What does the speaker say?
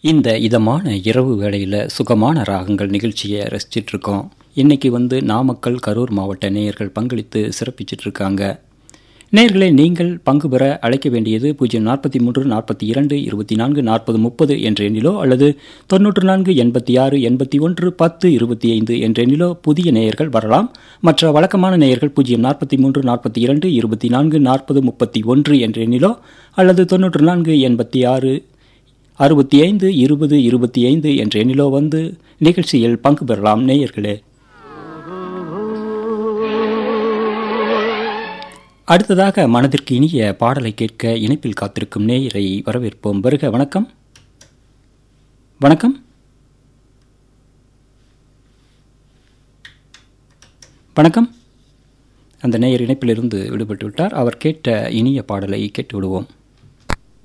இந்த இதமான இரவு வேளையில் சுகமான ராகங்கள் நிகழ்ச்சியை ரசிச்சிட்டு இருக்கோம் இன்னைக்கு வந்து நாமக்கல் கரூர் மாவட்ட நேயர்கள் பங்களித்து சிறப்பிச்சிட்டு இருக்காங்க நேயர்களே நீங்கள் பங்கு பெற அழைக்க வேண்டியது பூஜ்ஜியம் நாற்பத்தி மூன்று நாற்பத்தி இரண்டு இருபத்தி நான்கு நாற்பது முப்பது என்ற எண்ணிலோ அல்லது தொன்னூற்று நான்கு எண்பத்தி ஆறு எண்பத்தி ஒன்று பத்து இருபத்தி ஐந்து என்ற எண்ணிலோ புதிய நேயர்கள் வரலாம் மற்ற வழக்கமான நேயர்கள் பூஜ்ஜியம் நாற்பத்தி மூன்று நாற்பத்தி இரண்டு இருபத்தி நான்கு நாற்பது முப்பத்தி ஒன்று என்ற எண்ணிலோ அல்லது தொன்னூற்று நான்கு எண்பத்தி ஆறு அறுபத்தி ஐந்து இருபது இருபத்தி ஐந்து என்ற எண்ணிலோ வந்து நிகழ்ச்சியில் பங்கு பெறலாம் நேயர்களே அடுத்ததாக மனதிற்கு இனிய பாடலை கேட்க இணைப்பில் காத்திருக்கும் நேயரை வரவேற்போம் வருக வணக்கம் வணக்கம் வணக்கம் அந்த நேயர் இணைப்பிலிருந்து விடுபட்டு விட்டார் அவர் கேட்ட இனிய பாடலை கேட்டு விடுவோம்